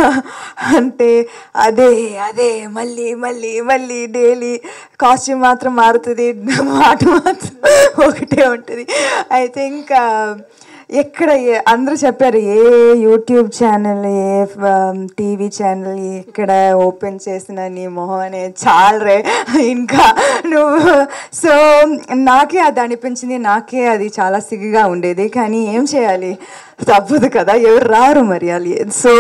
అంటే అదే అదే మళ్ళీ మళ్ళీ మళ్ళీ డైలీ కాస్ట్యూమ్ మాత్రం మారుతుంది మాట మాత్రం ఒకటే ఉంటుంది ఐ థింక్ ఎక్కడ ఏ- అందరూ చెప్పారు ఏ యూట్యూబ్ ఛానల్ ఏ టీవీ ఛానల్ ఎక్కడ ఓపెన్ చేసిన నీ మొహం అనేది చాలరే ఇంకా నువ్వు సో నాకే అది అనిపించింది నాకే అది చాలా సిగ్గుగా ఉండేది కానీ ఏం చేయాలి తప్పదు కదా ఎవరు రారు మరి అది సో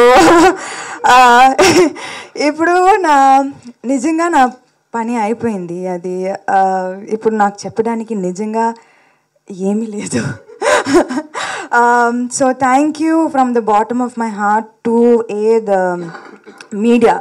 ఇప్పుడు నా నిజంగా నా పని అయిపోయింది అది ఆ, ఇప్పుడు నాకు చెప్పడానికి నిజంగా ఏమీ లేదు so thank you from the bottom of my heart to uh the media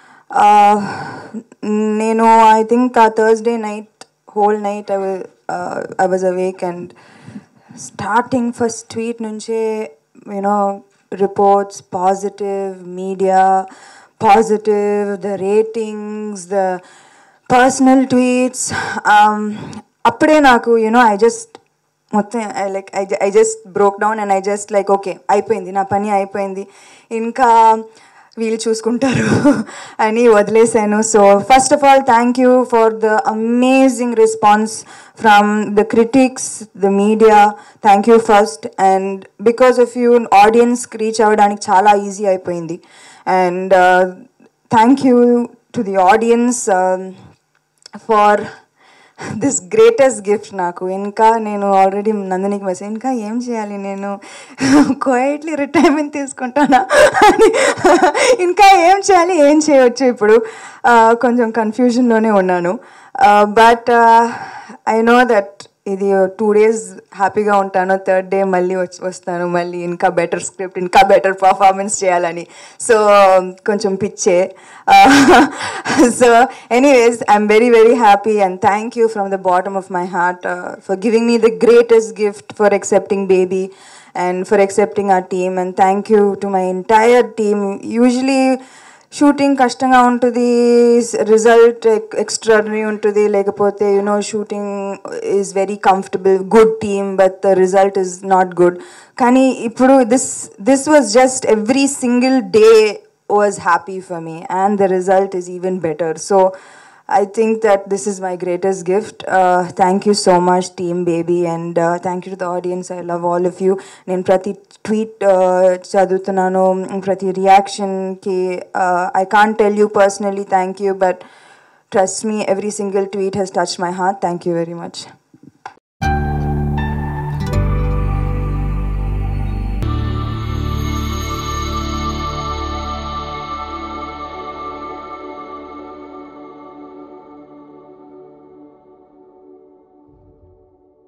నేను I think uh Thursday night whole night I I was awake and starting first tweet నుంచే you know reports positive media positive the ratings the personal tweets అప్పుడే నాకు you know I just మొత్తం I like I I just broke down and I just like okay అయిపోయింది నా పని అయిపోయింది ఇంకా వీళ్ళు చూసుకుంటారు అని వదిలేశాను so first of all thank you for the amazing response from the critics the media thank you first and because of you ఆడియన్స్కి రీచ్ అవ్వడానికి చాలా ఈజీ అయిపోయింది and thank you to the audience for this greatest gift నాకు ఇంకా నేను already నందినికి message ఇంకా ఏం చేయాలి నేను క్వైట్లీ రిటైర్మెంట్ తీసుకుంటానా అని ఇంకా ఏం చేయాలి ఏం చేయొచ్చు ఇప్పుడు ఆ, కొంచెం కన్ఫ్యూజన్లోనే ఉన్నాను బట్ ఐ నో దట్ ఇది టూ డేస్ హ్యాపీగా ఉంటాను థర్డ్ డే మళ్ళీ వచ్చి వస్తాను మళ్ళీ ఇంకా బెటర్ స్క్రిప్ట్ ఇంకా బెటర్ పర్ఫార్మెన్స్ చేయాలని సో కొంచెం పిచ్చే so anyways I'm very very happy and thank you from the bottom of my heart for giving me the greatest gift for accepting baby and for accepting our team and thank you to my entire team usually shooting కష్టంగా ఉంటుంది result extraordinary ఉంటుంది లేకపోతే you know shooting is very comfortable good team but the result is not good కానీ ఇప్పుడు this this was just every single day was happy for me and the result is even better so I think that this is my greatest gift. Uh, thank you so much, Team Baby, and uh, thank you to the audience. I love all of you. నేను ప్రతి tweet చదువుతున్నాను ప్రతి రియాక్షన్కి I can't tell you personally thank you but trust me every single tweet has touch my heart thank you very much